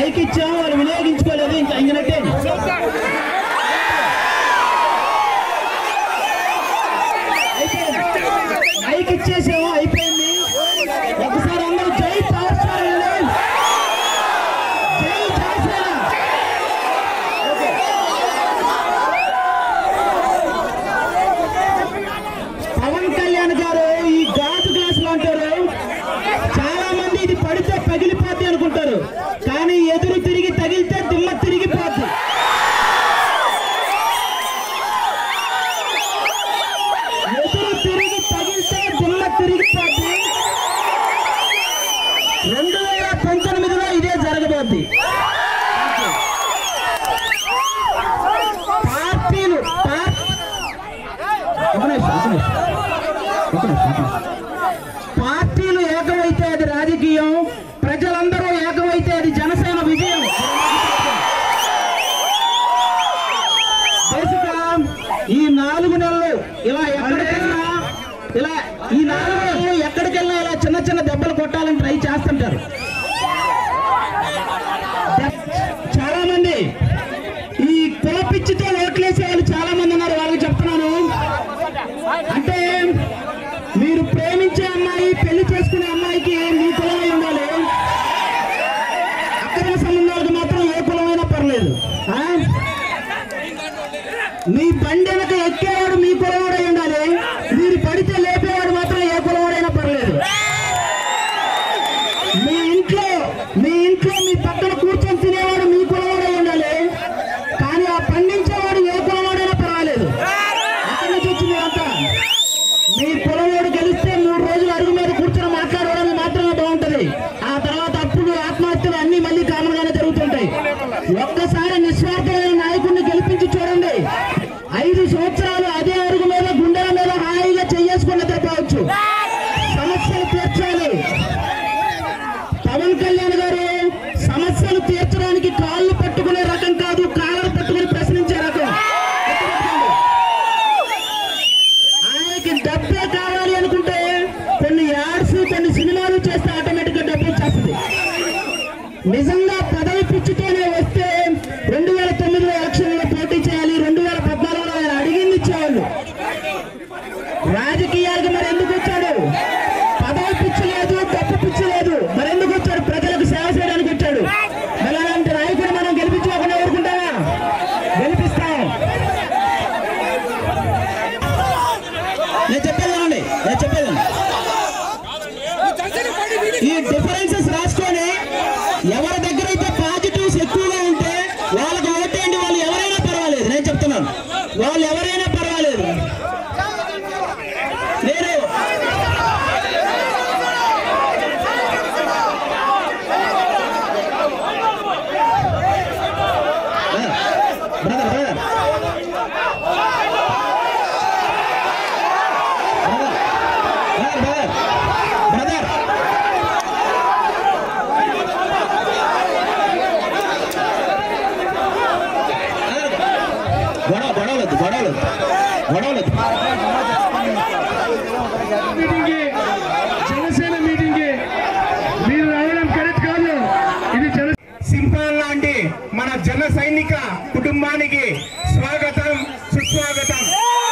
Mic ఇచ్చాము వాళ్ళు వినియోగించుకోలేదు ఇంకా ఇంకనట్టే అయిపోయింది. మైక్ ఇచ్చేసాము అయిపోయింది ఒకసారి అందరూ జై పవర్ స్టార్ అనండి. జై జనసేన పవన్ కళ్యాణ్ గారు ఈ గాజు గ్లాసులు అంటారు చాలా మంది ఇది పడితే పగిలిపోద్ది అనుకుంటారు కానీ ఎదురు తిరిగి తగిలితే దిమ్మ తిరిగిపోద్ది ఎదురు తిరిగి తగిలితే దిమ్మ తిరిగిపోద్ది రెండు వేల పంతొమ్మిదిలో ఇదే జరగబోద్ది పార్టీలు పార్- ఒక నిమిషం, ఒక నిమిషం. ఒక నిమిషం, ఒక నిమిషం. పార్టీలు ఏకమైతే అది రాజకీయం ప్రజలందరూ ఏకమైతే అది జనసేన విజయం బేసిక్గా ఈ నాలుగు నెలలు ఇలా ఎక్కడికెళ్ళినా ఇలా ఈ నాలుగు నెలలు ఎక్కడికెళ్ళినా ఇలా చిన్న చిన్న దెబ్బలు కొట్టాలని ట్రై చేస్తుంటారు చాలా మంది ఈ కులపిచ్చితో ఓట్లేసే వాళ్ళు చాలా మంది ఉన్నారు వాళ్ళకి చెప్తున్నాను అంటే మీరు ప్రేమించే అమ్మాయి పెళ్లి చేసుకునే అమ్మాయికి మీ కులమై ఉండాలి అక్రమ సంబంధాలకు మాత్రం ఏ కులమైనా పర్లేదు ఆ? మీ బండి వెనక ఎక్కేవాడు మీ కులవాడై ఉండాలి మీరు పడితే లేపేవాడు మాత్రం ఏ కులవాడైనా పర్లేదు మీ ఇంట్లో మీ ఇంట్లో మీ పక్కన కూర్చొని తినేవాడు మీ కులవాడై ఉండాలి కానీ ఆ పండించేవాడు ఏ కులవాడైనా పర్వాలేదు ఎక్కడి నుంచి వచ్చింది అంతా మీ కులవాడు గెలిస్తే మూడు రోజులు అరుగు మీద కూర్చొని మాట్లాడడానికి మాత్రమే బాగుంటది ఆ తర్వాత అప్పుడు ఆత్మహత్యలు అన్ని మళ్ళీ కామన్ గానే జరుగుతుంటాయి ఒక్కసారి నిస్వార్థమైన నాయకుడిని గెలిపించి చూడండి ఐదు సంవత్సరాలు అదే అరుగు మీద గుండెల మీద హాయిగా చెయ్యేసుకున్న తెప్పవచ్చు సమస్యలు తీర్చాలి పవన్ కళ్యాణ్ గారు సమస్యలు తీర్చడానికి కాళ్ళు పట్టుకునే రకం కాదు కాళ్ళను పట్టుకుని ప్రశ్నించే రకం గుర్తుపెట్టుకోండి. ఆయనకి డబ్బే కావాలి అనుకుంటే కొన్ని యాడ్స్ కొన్ని సినిమాలు చేస్తే ఆటోమేటిక్ గా డబ్బు వచ్చేస్తుంది నిజంగా పదవి పిచ్చితోనే వస్తే రెండు వేల తొమ్మిదిలో ఎలక్షన్లో పోటీ చేయాలి రెండు వేల పద్నాలుగులో ఆయన అడిగింది ఇచ్చేవాళ్ళు రాజకీయాలకు మరి ఎందుకు వచ్చాడు పదవి పిచ్చి లేదు డబ్బు పిచ్చి లేదు మరి ఎందుకు వచ్చాడు ప్రజలకు సేవ చేయడానికి వచ్చాడు మరి అలాంటి నాయకుడు మనం గెలిపించుకోకుండా ఊరుకుంటామా గెలిపిస్తాం నేను చెప్పేది వినండి నేను చెప్పేది వినండి. ఈ డిఫరెన్సెస్ రాసుకొని ఎవరి దగ్గర అయితే పాజిటివ్స్ ఎక్కువగా ఉంటే వాళ్ళకి ఓటేయండి వాళ్ళు ఎవరైనా పర్వాలేదు నేను చెప్తున్నాను వాళ్ళు ఎవరైనా పర్వాలేదు నేను బ్రదర్ బ్రదర్ బ్రదర్ బ్రదర్ గొడవ గొడవలొద్దు గొడవలొద్దు గొడవలొద్దు మీటింగ్ కి జనసేన మీటింగ్ కి మీరు రావడం కరెక్ట్ కాదు ఇది జన సింపాల్ లాంటి మన జన సైనిక కుటుంబానికి స్వాగతం సుస్వాగతం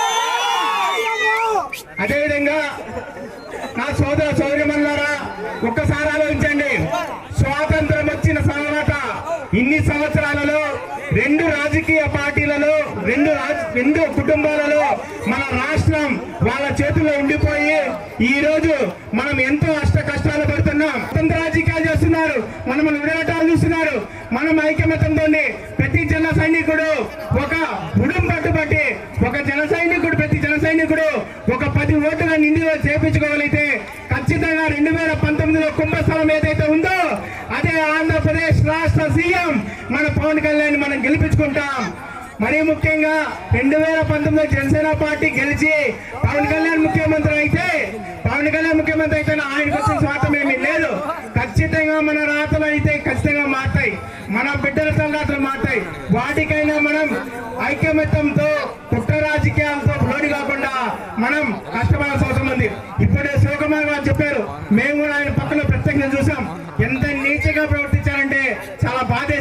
అదేవిధంగా నా సోదర సోదరిమల్లారా ఒక్కసారి ఆలోచించండి స్వాతంత్రం వచ్చిన తర్వాత ఇన్ని సంవత్సరాలలో రెండు రాజకీయ పార్టీలలో రెండు రాజ రెండు కుటుంబాలలో మన రాష్ట్రం వాళ్ళ చేతుల్లో ఉండిపోయి ఈ రోజు మనం ఎంతో అష్ట కష్టాలు పడుతున్నాం స్వతంత్ర రాజకీయాలు చేస్తున్నారు మనం విడగటాలు చూస్తున్నారు మనం ఐక్యమతంతో ప్రతి జన సైనికుడు ఒక ఉడుం పట్టుబట్టి ఒక జన సైనికుడు ప్రతి జన సైనికుడు ఒక పది ఓటుగా నిండి చేపించుకోగలిగితే ఖచ్చితంగా రెండు వేల పంతొమ్మిదిలో కుంభస్థలం ఏదైతే ఉందో అదే ఆంధ్రప్రదేశ్ రాష్ట్ర సీఎం మన పవన్ కళ్యాణ్ మనం గెలిపించుకుంటాం మరీ ముఖ్యంగా రెండు వేల పంతొమ్మిదిలో జనసేన పార్టీ గెలిచి పవన్ కళ్యాణ్ ముఖ్యమంత్రి అయితే పవన్ కళ్యాణ్ ముఖ్యమంత్రి అయితే ఆయనకు వచ్చిన స్వార్థం ఏమీ లేదు ఖచ్చితంగా మన రాతలు అయితే ఖచ్చితంగా మారుతాయి మన బిడ్డల సంఘాతలు మారుతాయి వాటికైనా మనం ఐక్యమత్యంతో కుట్ర రాజకీయాలతో లోని కాకుండా మనం కష్టపడాల్సిన అవసరం ఉంది ఇప్పుడే శివకుమార్ గారు చెప్పారు మేము కూడా ఆయన పక్కన ప్రత్యక్షంగా చూసాం ఎంత నీచగా ప్రవర్తించారంటే చాలా బాధ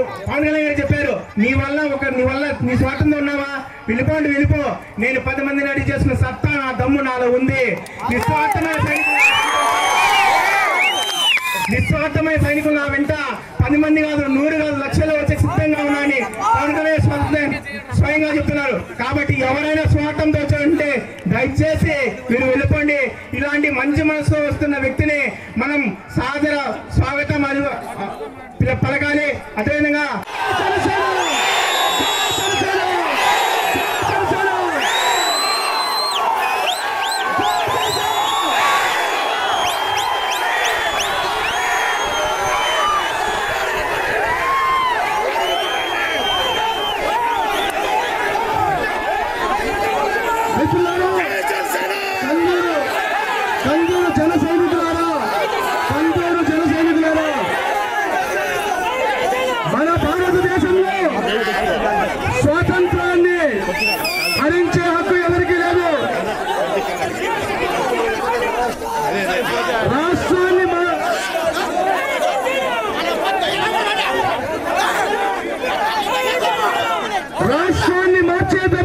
పవన్ కళ్యాణ్ గారు చెప్పారు నీ వల్ల ఒక నీ వల్ల నీ స్వాతంత్రం ఉన్నావా వెళ్ళిపోండి వెళ్ళిపో నేను పది మందిని అడిగి చేసుకున్న సత్తా నా దమ్ము నాలో ఉంది నిస్వార్థమైన సైనికులు నిస్వార్థమైన సైనికులు నా వెంట పది మంది కాదు నూరు కాదు లక్షలు వచ్చే సిద్ధంగా ఉన్నా అని పవన్ కళ్యాణ్ స్వ- స్వయంగా చెప్తున్నారు కాబట్టి ఎవరైనా స్వార్థంతో వచ్చారంటే దయచేసి మీరు వెళ్ళిపోండి ఇలాంటి మంచి మనసుతో వస్తున్న వ్యక్తిని మనం సాదర స్వాగతం అని ఆ, పలకాలి అదేవిధంగా మిత్రులారా, కందూరు కందూరు జన సైనికులారా కందూరు జన సైనికులారా మన భారతదేశంలో స్వాతంత్రాన్ని హరించే హక్కు ఎవరికి లేదు రాష్ట్రాన్ని మన- రాష్ట్రాన్ని మార్చేద్దాం